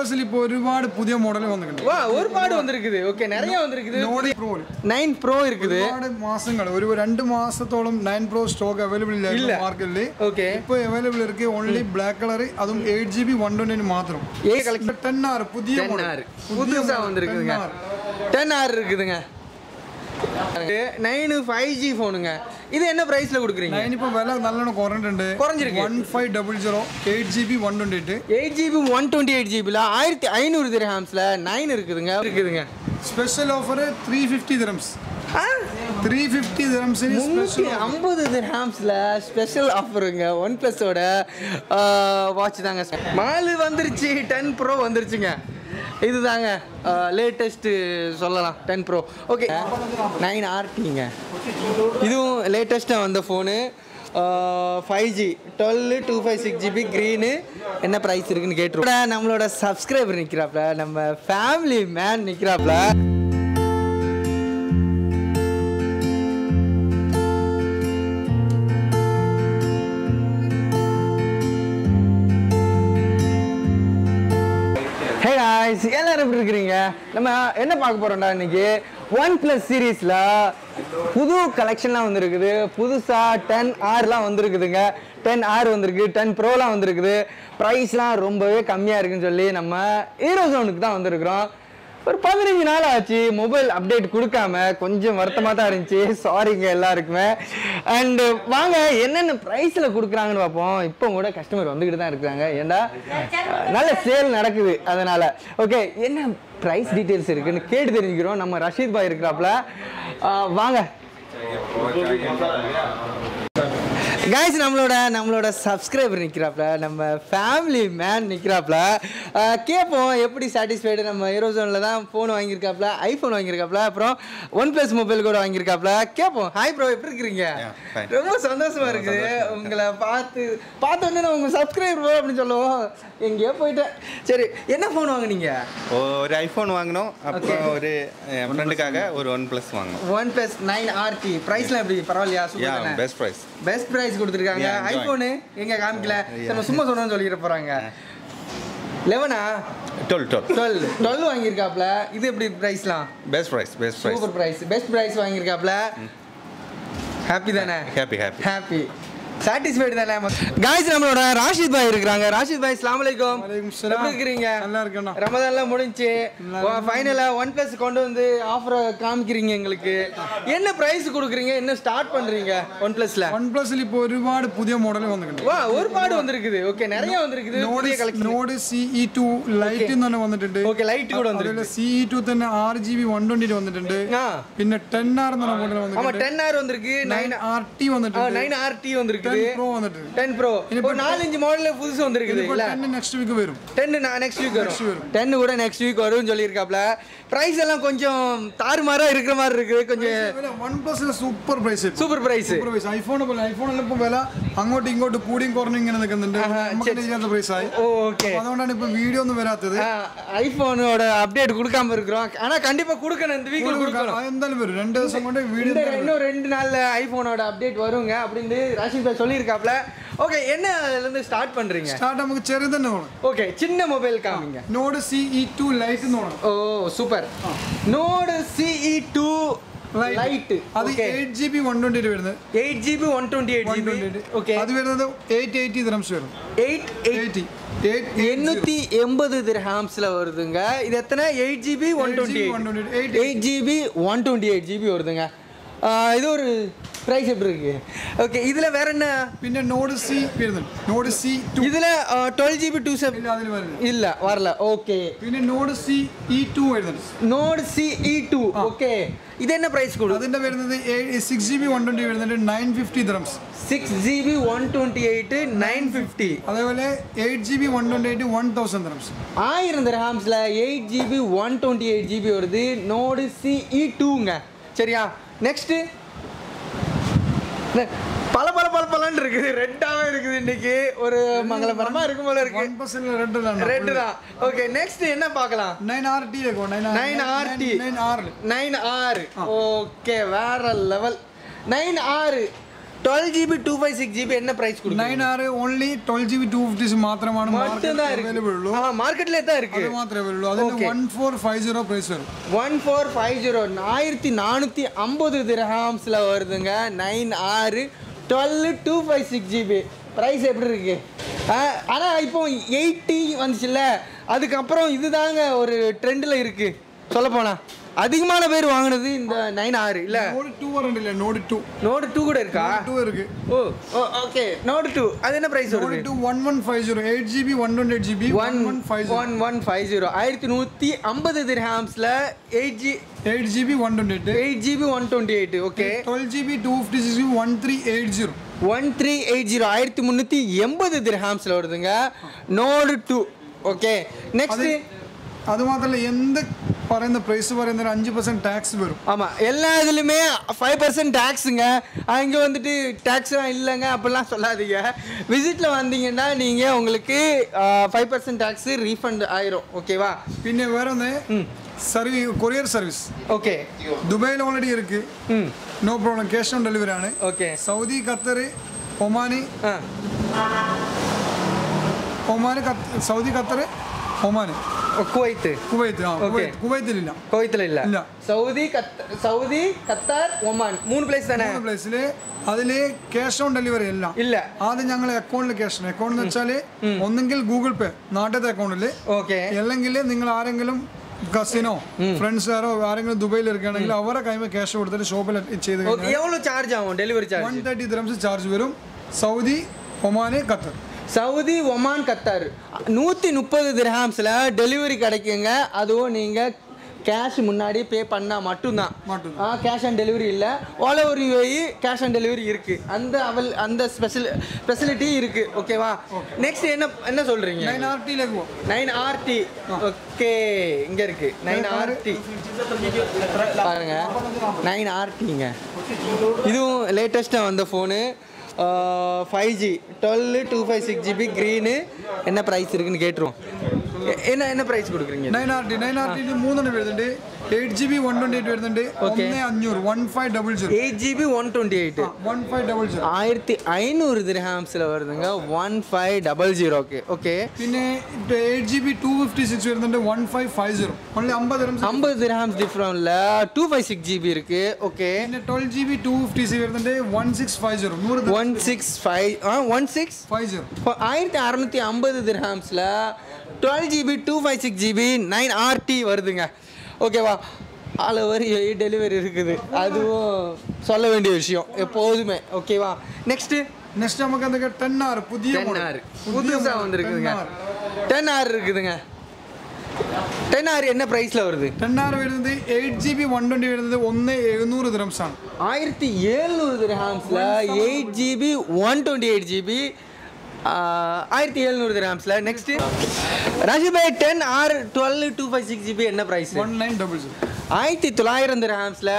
പ്ലസിൽ ഇപ്പോൾ ഒരുപാട് പുതിയ മോഡൽ വന്നിട്ടുണ്ട് வா ഒരുപാട് വന്നിരിக்குது ഓക്കെ நிறைய വന്നിരിக்குது നോഡി പ്രോയിൽ நைன் ப்ரோ இருக்குது ഒരുപാട് മാസങ്ങൾ ഒരു രണ്ട് മാസത്തോളം നയൻ പ്രോ സ്റ്റോക്ക് അവൈലബിൾ ഇല്ലായിരുന്നു മാർക്കറ്റിൽ ஓகே ഇപ്പോൾ അവൈലബിൾ ഇருக்கு ഓൺലി ബ്ലാക്ക് കളർ അതും eight G B one twenty മാത്രം ஏ கலெக்ஷன் ടെൻ ആർ പുതിയ டென் model. ஆர் പുതിയ புதுசா model, வந்திருக்குதுங்க 10R. டென் ஆர் இருக்குதுங்க நைனு ஃபைவ் ஜி ஃபோனுங்க ഇത് என்ன പ്രൈസിൽ കൊടുக்குறீங்க അതിനിപ്പോ വില നല്ലോണം കുറഞ്ഞിട്ടുണ്ട് കുറഞ്ഞിருக்கு. One five double zero eight G B one twenty eight eight GB one twenty eight ஜிபியில் ஆயிரத்தி ஐநூறு திரஹாம்ஸில் நைன் இருக்குதுங்க இருக்குதுங்க special offer three fifty dirhams three fifty ദിറംസിന് முந்நூற்றி ஐம்பது திரஹாம்ஸில் ஸ்பெஷல் ஆஃபருங்க ஒன் ப்ளஸோட வாட்ச் தாங்க மாலு வந்துருச்சு டென் ப்ரோ வந்துருச்சுங்க இதுதாங்க லேட்டஸ்ட்டு சொல்லலாம் டென் ப்ரோ ஓகே நைன் ஆர்டிங்க இதுவும் லேட்டஸ்ட்டாக வந்த phone five G twelve two five six GB green என்ன ப்ரைஸ் இருக்குன்னு கேட்டுருவோம் நம்மளோட சப்ஸ்கிரைபர் நிற்கிறாப்ல நம்ம ஃபேமிலி மேன் நிற்கிறாப்ல ஹே காய்ஸ் எல்லாரும் எப்படி இருக்கிறீங்க நம்ம என்ன பார்க்க போறோம்டா இன்னைக்கு ஒன் பிளஸ் சீரீஸில் புது கலெக்ஷன்லாம் வந்திருக்குது புதுசாக டென் ஆர்லாம் வந்திருக்குதுங்க டென் ஆர் வந்திருக்கு டென் ப்ரோலாம் வந்திருக்குது ப்ரைஸ்லாம் ரொம்பவே கம்மியாக இருக்குன்னு சொல்லி நம்ம ஹீரோ ஜோனுக்கு தான் வந்திருக்கிறோம் ஒரு பதினஞ்சு நாள் ஆச்சு மொபைல் அப்டேட் கொடுக்காம கொஞ்சம் வருத்தமாக தான் இருந்துச்சு சாரிங்க எல்லாருக்குமே அண்டு வாங்க என்னென்ன ப்ரைஸில் கொடுக்குறாங்கன்னு பார்ப்போம் இப்போ கூட கஸ்டமர் வந்துக்கிட்டு தான் இருக்கிறாங்க ஏன்னா அஹ், நல்ல சேல் நடக்குது அதனால் ஓகே என்ன ப்ரைஸ் டீட்டெயில்ஸ் இருக்குன்னு கேட்டு தெரிஞ்சுக்கிறோம் நம்ம ரஷீத் பாய் இருக்கிறாப்புல அஹ், வாங்க கைஸ் நம்மளோட நம்மளோட சப்ஸ்கிரைபர் நிற்கிறாப்ல நம்ம ஃபேமிலி மேன் நிற்கிறாப்ல கேட்போம் எப்படி சாட்டிஸ்ஃபைடு நம்ம ஏரோசோனில் தான் ஃபோன் வாங்கியிருக்காப்ல ஐஃபோன் வாங்கியிருக்காப்ல அப்புறம் ஒன் ப்ளஸ் மொபைல் கூட வாங்கியிருக்காப்ல கேட்போம் ஹாய் ப்ரோ எப்படி இருக்கிறீங்க fine. ரொம்ப சந்தோஷமா இருக்குது உங்களை பார்த்து பார்த்த உடனே நான் உங்கள் சப்ஸ்கிரைபர் அப்படின்னு சொல்லுவோம் எங்கேயோ போயிட்டேன் சரி என்ன ஃபோன் வாங்குனீங்க ஒரு ஐஃபோன் வாங்கினோம் அப்புறம் ஒரு என் ஃப்ரெண்டுக்காக ஒரு ஒன் ப்ளஸ் வாங்கினோம் ஒன் ப்ளஸ் நைன் ஆர்டி ப்ரைஸ்லாம் எப்படி பரவாயில்லையா yeah super best price best price கொடுத்துருக்காங்க Yeah, enjoy. ஐபோனு எங்க காமிக்கல நம்ம சும்மா சொன்னோம்னு சொல்லிட்டு போறாங்க லெவனா டுவெல் டுவெல் டுவெல் டுவெல் வாங்கியிருக்காப்ல இது எப்படி ப்ரைஸ்லாம் best price best price super price best price வாங்கியிருக்காப்ல ஹாப்பி தானே ஹாப்பி ஹாப்பி ஹாப்பி சாட்டிஸ்ஃபைடு தானே காய்ஸ் நம்மளோட ராஷித் பாய் இருக்காங்க ராஷித் பாய் அஸ்ஸலாமு அலைக்கும் வலைக்கும் சலாம். எப்படி இருக்கிறீங்க நல்லா இருக்கேண்ணா. ரமதான்லாம் முடிஞ்சு ஃபைனலா ஒன் பிளஸ் கொண்டு வந்து ஆஃபரை காமிக்கிறீங்க எங்களுக்கு என்ன பிரைஸ் கொடுக்குறீங்க என்ன ஸ்டார்ட் பண்றீங்க ஒன் பிளஸ்ல വൺ പ്ലസിൽ ഇപ്പോൾ ഒരുപാട് പുതിയ മോഡൽ വന്നിട്ടുണ്ട് வா ഒരുപാട് വന്നിരിக்குது ഓക്കെ நிறைய വന്നിരിக்குது നോഡ് പുതിയ collection Nord CE two lite എന്ന് തന്നെ വന്നിട്ടുണ്ട് ഓക്കെ ലൈറ്റ് കൂടെ വന്നിருக்கு അതുപോലെ സിഇ ടു തന്നെ ആറ് ജി ബി വൺ ട്വന്റി വന്നിട്ടുണ്ട് ആ പിന്നെ ടെൻ ആർ എന്ന് പറഞ്ഞ മോഡൽ ஆமா വന്നിട്ടുണ്ട് டென் ஆர் வந்திருக்கு നയൻ நைன் ആർ ടി വന്നിട്ടുണ്ട് நைன் ஆர் டி வந்திருக்குது ടെൻ പ്രോ വന്നിട്ടുണ്ട് டென் ப்ரோ ஒரு நாலஞ்சு மாடல் புதுசு வந்திருக்குது ഇനിയിപ്പോ இல்ல ടെൻ നെക്സ്റ്റ് വീക്ക് വരും டென்னு நான் நெக்ஸ்ட் வீக் வரும் வரும். டென்னு கூட நெக்ஸ்ட் வீக் வரும்னு சொல்லியிருக்காப்ல ப்ரைஸ் எல்லாம் கொஞ்சம் தாறுமாறா இருக்கிற மாதிரி இருக்குது கொஞ்சம் വൺ പ്ലസിലെ super price super price super price iPhone പോലെ ഐഫോണിൽ ഇപ്പൊ വില അങ്ങോട്ടും ഇങ്ങോട്ടും കൂടിയും കുറഞ്ഞും ഇങ്ങനെ നിൽക്കുന്നുണ്ട് നമുക്ക് ചെയ്യാത്ത പ്രൈസ് ആയി ஓகே അപ്പൊ അതുകൊണ്ടാണ് ഇപ്പൊ വീഡിയോ ഒന്നും വരാത്തത് ஐஃபோனோட அப்டேட் கொடுக்காம இருக்கிறோம் ஆனா கண்டிப்பா கொடுக்கணும் இந்த வீக்ல கொடுக்கணும் അത് എന്തായാലും വരും രണ്ട് ദിവസം കൊണ്ട് വീഡിയോ இந்த இன்னும் ரெண்டு நாள்ல ஐபோனோட அப்டேட் வருங்க அப்படின்னு ராஷித் பாய் சொல்லியிருக்காப்ல ஓகே என்ன அதுல இருந்து ஸ்டார்ட் பண்றீங்க സ്റ്റാർട്ട് നമുക്ക് ചെറുത് തന്നെ വേണം ஓகே சின்ன மொபைல் காமிங்க നോഡ് സിഇ ടു ലൈറ്റ് എന്ന് വേണം oh super Nord CE two lite അത് okay eight G B one twenty വരുന്നത് eight GB one twenty eight GB okay അത് വരുന്നത് എയ്റ്റ് എയ്റ്റി ദിറംസ് വരും எயிட் எயிட் എയ്റ്റി எண்ணூத்தி எண்பது திரஹாம்ஸ்ல வருதுங்க இது எத்தனை eight GB one twenty eight eight GB one twenty eight GB வருதுங்க ஆ, இது ஒரு ப்ரைஸ் எப்படி இருக்கு ஓகே இதுல வேற என்ன പിന്നെ നോഡ് സി വരുന്നുണ്ട് നോഡ് സി ടു இதுல டுவெல் ஜிபி டூ செவன் ഇല്ല അതിൽ വരുന്നത് இல்ல வரல ஓகே പിന്നെ നോഡ് സി ഇ ടു വരുന്നുണ്ട് நோட் சிஇ டூ ஓகே இது என்ன பிரைஸ் கொடு അതിന്റെ വരുന്നത് six G B one twenty വരുന്നുണ്ട് nine fifty dirhams six GB one twenty eight nine fifty അതേപോലെ eight G B one twenty eight one thousand dirhams ஆயிரம் திரஹாம்ஸில் eight GB one twenty eight GB வருது Nord CE டூங்க சரியா next பல பல பல பலன்னு இருக்குது ரெட்டாவே இருக்குது இன்னைக்கு ஒரு மங்களபரமா இருக்கும் போல இருக்கு വൺ പെർസെന്റ് റെഡ് ரெட்டு தான் ஓகே நெக்ஸ்ட் என்ன பார்க்கலாம் nine R T nine RT nine ആറിൽ நைன் ஆறு ஓகே வேற லெவல் நைன் ஆறு twelve GB two five six GB என்ன ப்ரைஸ் கொடுக்குறீங்க നയൻ ആറ് only twelve G B two fifties മാത്രമാണ് மட்டும்தான் അവൈലബിൾ இருக்கு ഉള്ളൂ ஆ மார்க்கெட்ல தான் இருக்கு അത് മാത്രമേ അവൈലബിൾ ഉള്ളൂ അതിന് one four five zero price വരും ஒன் ஃபோர் ஃபைவ் ஜீரோ ஆயிரத்தி நானூற்றி ஐம்பது திரஹாம்ஸில் வருதுங்க நைன் ஆறு twelve two five six GB price எப்படி இருக்கு ஆனால் இப்போ எயிட்டி வந்துச்சுல்ல அதுக்கப்புறம் இதுதாங்க ஒரு ட்ரெண்டில் இருக்கு சொல்லப்போனா அதிகமான பேர் வாங்கினது இந்த நைன் ஆறு இல்லை നോഡ് ടു പറഞ്ഞില്ല നോഡ് ടു நோடு டூ கூட இருக்கா ടു இருக்கு oh oh okay Nord two அது என்ன ப்ரைஸ் வருது Nord two one one five zero eight G B one twenty eight G B one one one five zero one one five zero ஆயிரத்தி நூற்றி ஐம்பது திரஹாம்ஸில் eight G eight G B one twenty eight eight GB one twenty eight okay twelve G B two fifty six G B one three eight zero one three eight zero ஆயிரத்தி முந்நூற்றி எண்பது திரஹாம்ஸில் வருதுங்க node to okay next അത് മാത്രമല്ല എന്ത് പറയുന്ന price പറയുന്ന ഒരു അഞ്ച് പെർസെന്റ് ടാക്സ് വരും ஆமாம் எல்லா இதுலையுமே ஃபைவ் பர்சன்ட் டேக்ஸுங்க அங்கே வந்துட்டு டேக்ஸ்லாம் இல்லைங்க அப்படிலாம் சொல்லாதீங்க விசிட்டில் வந்தீங்கன்னா நீங்கள் உங்களுக்கு ஃபைவ் பர்சன்ட் டேக்ஸு ரீஃபண்ட் ஆயிரும் ஓகேவா പിന്നെ വേറെ ഒന്ന് സർവീ കൊറിയർ സർവീസ് ஓகே ദുബായിൽ ഓൾറെഡി ഇருக்கு ம் no problem cash on delivery ആണ് ஓகே സൗദി ഖത്തർ ഒമാന് ஆ ഒമാന് ഖത്ത- Saudi Qatar Oman Kuwait Kuwait ആ Okay. കുവൈത്ത് കുവൈത്തിലില്ല குவைத்தில் இல்லை இல்ல. சவுதி கத் சவுதி கத்தார் ஒமான் மூணு பிளேஸ் தானே മൂന്ന് പ്ലേസിൽ അതില് ക്യാഷ് ഓൺ ഡെലിവറി അല്ല இல்லை ആദ്യം ഞങ്ങൾ അക്കൗണ്ടിൽ ക്യാഷ് അക്കൗണ്ട് എന്ന് വെച്ചാൽ ഒന്നെങ്കിൽ ഗൂഗിൾ പേ നാട്ടിലത്തെ അക്കൗണ്ടിൽ ஓகே അല്ലെങ്കിൽ നിങ്ങൾ ആരെങ്കിലും കസിനോ ഫ്രണ്ട്സാരോ ആരെങ്കിലും ദുബൈയിൽ ഇരിക്കുകയാണെങ്കിൽ അവരെ കൈമ ക്യാഷ് കൊടുത്തിട്ട് ഷോപ്പിൽ ചെയ്ത് ஓகே எவ்வளோ சார்ஜ் ஆகும் delivery one charge thirty dirhams charge വരും Saudi Oman Qatar Saudi Oman Qatar நூற்றி முப்பது திரஹாம்ஸில் டெலிவரி கிடைக்குங்க அதுவும் நீங்கள் கேஷ் முன்னாடி பே பண்ணால் மட்டும்தான் மட்டும் ஆ கேஷ் ஆன் டெலிவரி இல்லை ஓல ஒரு யூஏஇ கேஷ் ஆன் டெலிவரி இருக்குது அந்த அவல் அந்த ஸ்பெஷல் ஃபெசிலிட்டி இருக்குது ஓகேவா நெக்ஸ்ட் என்ன என்ன சொல்கிறீங்க നയൻ ആർ ടിയിലേക്ക് പോകും நைன் ஆர்டி ஓகே இங்க இருக்கு நைன் ஆர்டி பாருங்க நைன் ஆர்டிங்க இதுவும் லேட்டஸ்ட்டாக வந்த phone five G twelve two five six GB green என்ன ப்ரைஸ் இருக்குன்னு கேட்டுருவோம் எ- என்ன என்ன ப்ரைஸ் கொடுக்குறீங்க nine R T nine R ടിയിൽ മൂന്നെണ്ണം വരുന്നുണ്ട് eight G B one twenty eight വരുന്നുണ്ട് ഒന്ന് അഞ്ഞൂറ് one five double zero eight GB one twenty eight one five double zero ஆயிரத்தி ஐநூறு திரஹாம்ஸில் வருதுங்க ஒன் ஃபைவ் டபுள் ஜீரோக்கு ஓகே പിന്നെ eight G B two fifty six വരുന്നുണ്ട് one five five zero only അമ്പത് ദ്രംസ് ஐம்பது திரஹாம்ஸ் டிஃப்ரெண்ட்ல டூ ஃபைவ் சிக்ஸ் ஜிபி இருக்கு ஓகே പിന്നെ twelve G B two fifty സി വരുന്നുണ്ട് വൺ സിക്സ് ഫൈവ് സീറോ നൂറ് ஒன் சிக்ஸ் ஃபைவ் ஆ ஒன் சிக்ஸ் ഫൈവ് സീറോ இப்போ ஆயிரத்தி அறநூற்றி ஐம்பது திரஹாம்ஸில் twelve GB two five six GB nine RT வருதுங்க ஓகேவா ஆல் ஓவர் டெலிவரி இருக்குது அதுவும் சொல்ல வேண்டிய விஷயம் எப்போதுமே ஓகேவா நெக்ஸ்ட்டு നെക്സ്റ്റ് നമുക്ക് എന്തൊക്കെ ടെൻ ആർ പുതിയ டென் model. ஆர் പുതിയ புதுசாக model, வந்திருக்குதுங்க 10R. டென் ஆர் இருக்குதுங்க டென் ஆர் என்ன ப்ரைஸில் வருது ടെൻ ആർ വരുന്നത് eight G B one twenty വരുന്നത് ഒന്ന് എഴുന്നൂറ് ദ്രംസ് ആണ് ஆயிரத்தி எழுநூறு திரஹாம்ஸில் eight GB one twenty eight GB ஆயிரத்தி எழுநூறு திரஹாம்ஸில் நெக்ஸ்ட்டு ராஜிபாய் ten R twelve two five six GB என்ன price one nine double zero ஆயிரத்தி தொள்ளாயிரம் திரஹாம்ஸில்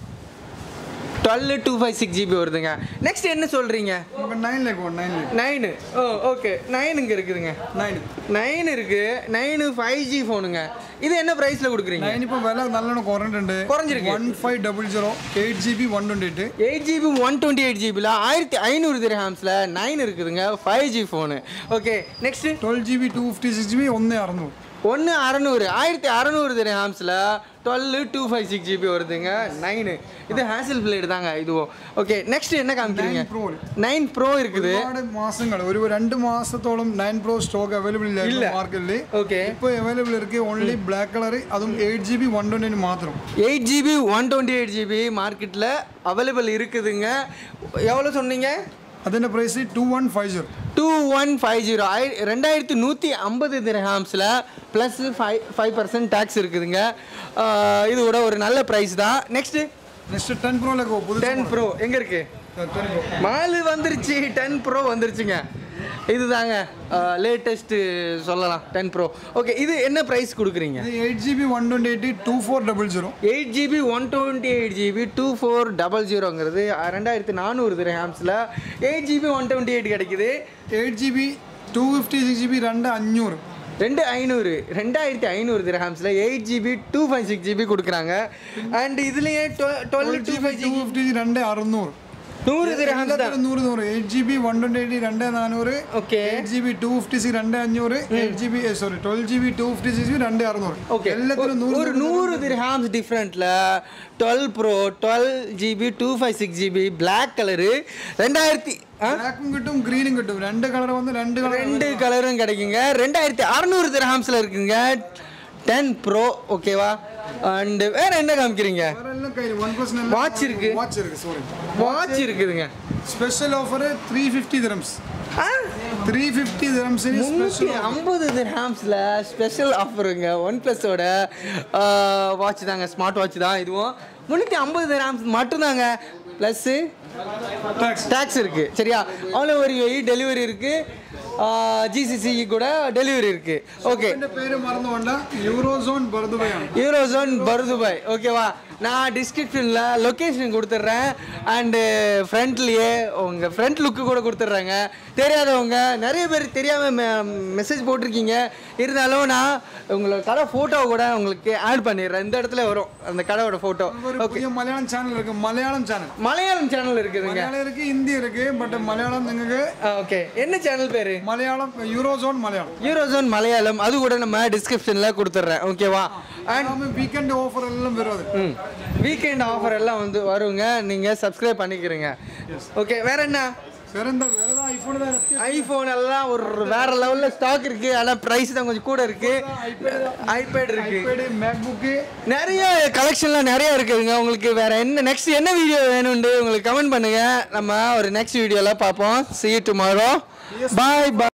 twelve two five six GB வருதுங்க நெக்ஸ்ட் என்ன சொல்கிறீங்க നമുക്ക് നയനിലേക്ക് പോകാം നയനിലേക്ക് நைனு ஓ ஓகே நைன் இங்கே இருக்குதுங்க നയൻ நைன் இருக்கு நைனு ஃபைவ் ஜி ஃபோனுங்க இது என்ன ப்ரைஸில் கொடுக்குறீங்க നയൻ ഇപ്പോൾ വില നല്ലോണം കുറഞ്ഞിട്ടുണ്ട് കുറഞ്ഞിருக்கு. One five double zero eight G B one twenty eight eight GB one twenty eight ஜிபியில் ஆயிரத்தி ஐநூறு திரஹாம்ஸில் நைன் இருக்குதுங்க five G phone okay next twelve G B two fifty six G B ഒന്ന് അറുന്നൂറ് ஒன்று அறநூறு ஆயிரத்தி அறநூறு திரஹாம்ஸில் twelve two five six GB வருதுங்க நைனு இது ஹேசல் பிளேடு தாங்க இதுவும் ஓகே நெக்ஸ்ட் என்ன காமிக்கிறீங்க നയൻ പ്രോ நைன் ப்ரோ இருக்குது ഒരുപാട് മാസങ്ങൾ ഒരു രണ്ട് മാസത്തോളം നയൻ പ്രോ സ്റ്റോക്ക് അവൈലബിൾ ഇല്ല. ഇല്ല മാർക്കറ്റിൽ ஓகே ഇപ്പോൾ അവൈലബിൾ ഇருக்கு ഓൺലി ബ്ലാക്ക് കളർ അതും eight G B one twenty മാത്രം eight GB one twenty eight GB மார்க்கெட்டில் அவைலபிள் இருக்குதுங்க எவ்வளோ சொன்னீங்க അതിന്റെ price two one five zero two one five zero ஆயி ரெண்டாயிரத்தி நூற்றி ஐம்பது திரஹாம்ஸில் plus five five percent tax இருக்குதுங்க ஆஹ் இது கூட ஒரு நல்ல ப்ரைஸ் தான் நெக்ஸ்ட்டு നെക്സ്റ്റ് ടെൻ പ്രോയിലേക്ക് പോകും പുതിയ டென் ப்ரோ எங்கே இருக்கு ടെൻ പ്രോ மாலு வந்துருச்சு டென் ப்ரோ வந்துருச்சுங்க இதுதாங்க லேட்டஸ்ட்டு சொல்லலாம் டென் ப்ரோ ஓகே இது என்ன ப்ரைஸ் கொடுக்குறீங்க ഇത് eight G B one twenty eight two four double zero eight GB one twenty eight GB two four double ஜீரோங்கிறது ரெண்டாயிரத்தி நானூறு திரஹாம்ஸில் eight GB one twenty eight கிடைக்குது eight G B two fifty six G B രണ്ട് അഞ്ഞൂറ് ரெண்டு ஐநூறு ரெண்டாயிரத்தி ஐநூறு திரஹாம்ஸில் eight GB two five six GB கொடுக்குறாங்க அண்ட் இதுலேயே twelve two two five fifty രണ്ട് അറുന്നൂറ് நூறு திரஹாம்ஸ் தான் എല്ലാത്തിനും നൂറ് നൂറ് eight G B one twenty eight രണ്ട് നാനൂറ് okay eight G B two fifty six രണ്ട് അഞ്ഞൂറ് eight G B sorry twelve G B two fifty six രണ്ട് അറുന്നൂറ് ஓகே എല്ലാത്തിനും നൂറ് ஒரு நூறு திரஹாம்ஸ் டிஃப்ரெண்ட்டில் twelve pro twelve GB two five six GB black colour ரெண்டாயிரத்தி ஆ ബ്ലാക്കും കിട്ടും ഗ്രീനും കിട്ടും രണ്ട് കളർ വന്ന് രണ്ട് കളർ ரெண்டு கலரும் கிடைக்குங்க ரெண்டாயிரத்தி அறநூறு திரஹாம்ஸில் இருக்குங்க டென் ப்ரோ ஓகேவா அண்டு வேற என்ன காமிக்கிறீங்க എല്ലാം കയ്യിൽ വൺ പ്ലസ് Watch இருக்கு. വാച്ച് ഇருக்கு സോറി வாட்ச் இருக்குதுங்க special offer three fifty dirhams ஆ த்ரீ ஃபிஃப்டி திரம்ஸின் முந்நூற்றி ஐம்பது திரஹாம்ஸில் ஸ்பெஷல் ஆஃபருங்க ஒன் ப்ளஸோட வாட்ச் தாங்க ஸ்மார்ட் வாட்ச் தான் இதுவும் முந்நூற்றி ஐம்பது திரஹாம்ஸ் மட்டும்தாங்க ப்ளஸ்ஸு டாக்ஸ் டேக்ஸ் இருக்குது சரியா ஆல் ஓவர் டெலிவரி இருக்குது ஜிசிசி கூட டெலிவரி இருக்குது ஓகே എന്റെ പേര് മറന്നു വേണ്ട യൂറോസോൺ ബർദുബയാണ് யூரோசோன் பருதுபாய் ஓகேவா நான் டிஸ்கிரிப்ஷனில் லொக்கேஷன் கொடுத்துட்றேன் அண்டு ஃப்ரண்ட்லேயே உங்கள் ஃப்ரண்ட் லுக்கு கூட கொடுத்துட்றேங்க தெரியாதவங்க நிறைய பேர் தெரியாமல் மெசேஜ் போட்டிருக்கீங்க இருந்தாலும் நான் உங்களோட கடை ஃபோட்டோ கூட உங்களுக்கு ஆட் பண்ணிடுறேன் இந்த இடத்துல வரும் அந்த கடையோட ஃபோட்டோ ஒரு புதிய மலையாளம் சேனல் இருக்கு மலையாளம் சேனல் மலையாளம் சேனல் இருக்குதுங்க മലയാളം ഇருக்கு ഹിന്ദി ഇருக்கு ബട്ട് മലയാളം നിങ്ങൾക്ക് ஓகே என்ன சேனல் பேர் മലയാളം യൂറോസോൺ മലയാളം யூரோசோன் மலையாளம் அது கூட நம்ம டிஸ்கிரிப்ஷனில் கொடுத்துட்றேன் ஓகேவா அண்ட் വീക്കെൻഡ് ഓഫർ എല്ലാം വരും അത് ம் வீக்கெண்ட் ஆஃபர் எல்லாம் வந்து வருங்க நீங்கள் சப்ஸ்கிரைப் பண்ணிக்கிறீங்க ஓகே வேற என்ன വേറെന്താ വേറെ ഐഫോൺ ஐஃபோன் எல்லாம் ஒரு வேற லெவலில் ஸ்டாக் இருக்கு ஆனால் ப்ரைஸ் தான் கொஞ்சம் கூட இருக்கு ஐபேட் இருக்கு മാക്ബുക്ക് நிறைய கலெக்ஷன்லாம் நிறைய இருக்குதுங்க உங்களுக்கு வேற என்ன நெக்ஸ்ட் என்ன வீடியோ வேணும்னு உங்களுக்கு கமெண்ட் பண்ணுங்க நம்ம ஒரு நெக்ஸ்ட் வீடியோவில் பார்ப்போம் see you tomorrow bye bye